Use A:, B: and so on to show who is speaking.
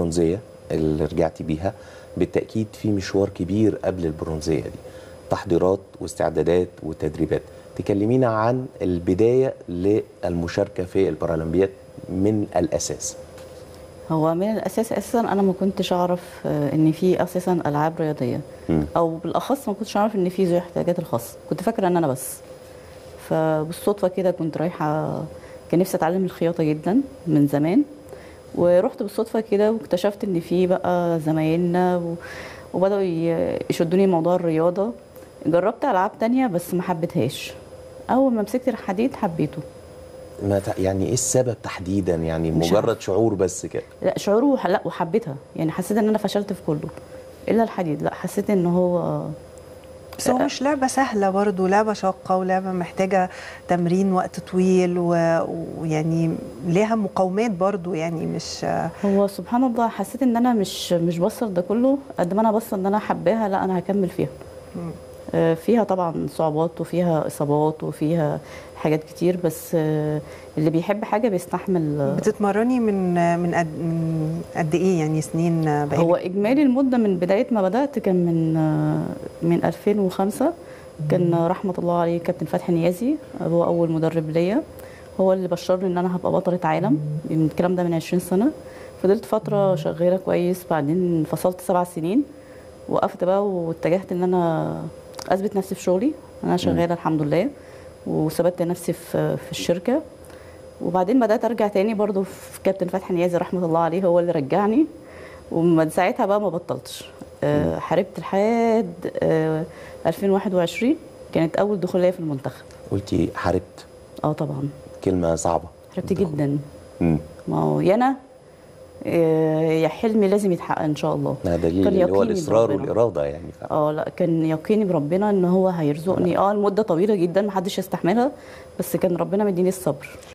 A: البرونزيه اللي رجعتي بيها بالتاكيد في مشوار كبير قبل البرونزيه دي تحضيرات واستعدادات وتدريبات تكلمينا عن البدايه للمشاركه في البارالمبياد من الاساس
B: هو من الاساس اساسا انا ما كنتش اعرف آه، ان في اساسا العاب رياضيه
A: مم.
B: او بالاخص ما كنتش اعرف ان في ذوي احتياجات الخاصه كنت فاكره ان انا بس فبالصدفه كده كنت رايحه كان نفسي اتعلم الخياطه جدا من زمان ورحت بالصدفه كده واكتشفت ان في بقى زمايلنا و... وبداوا ي- يشدوني موضوع الرياضه جربت العاب تانية بس ما حبيتهاش اول ما مسكت الحديد حبيته
A: ما ت- يعني ايه السبب تحديدا يعني
B: مش
A: مجرد شعور بس كده
B: لا شعور وح- لا وحبيتها يعني حسيت ان انا فشلت في كله الا الحديد لا حسيت ان هو
C: بس هو مش لعبة سهلة برضو لعبة شاقة ولعبة محتاجة تمرين وقت طويل و- ويعني ليها مقاومات برضو يعني مش
B: هو سبحان الله حسيت ان انا مش مش بصل ده كله قد ما انا بصل ان انا حباها لا انا هكمل فيها
C: مم.
B: آه، فيها طبعا صعوبات وفيها اصابات وفيها حاجات كتير بس آه، اللي بيحب حاجه بيستحمل آه،
C: بتتمرني من من قد من قد ايه يعني سنين بقالك
B: هو اجمالي المده من بدايه ما بدات كان من آه، من 2005 كان رحمه الله عليه كابتن فتحي نيازي هو اول مدرب ليا هو اللي بشرني ان انا هبقى بطله عالم من الكلام ده من 20 سنه فضلت فتره شغاله كويس بعدين فصلت سبع سنين وقفت بقى واتجهت ان انا اثبت نفسي في شغلي انا شغاله الحمد لله وثبت نفسي في في الشركه وبعدين بدات ارجع تاني برضو في كابتن فتحي نيازي رحمه الله عليه هو اللي رجعني ومن ساعتها بقى ما بطلتش آه، حاربت لحد آه، 2021 كانت اول دخول ليا في المنتخب
A: قلتي حاربت
B: اه طبعا
A: كلمه صعبه
B: حاربت جدا
A: مم.
B: ما هو يا انا آه، يا حلمي لازم يتحقق ان شاء الله
A: ده دليل
B: كان
A: اللي هو
B: يقيني
A: الاصرار
B: بربنا.
A: والاراده يعني ف...
B: اه لا كان يقيني بربنا ان هو هيرزقني اه المده طويله جدا محدش يستحملها بس كان ربنا مديني الصبر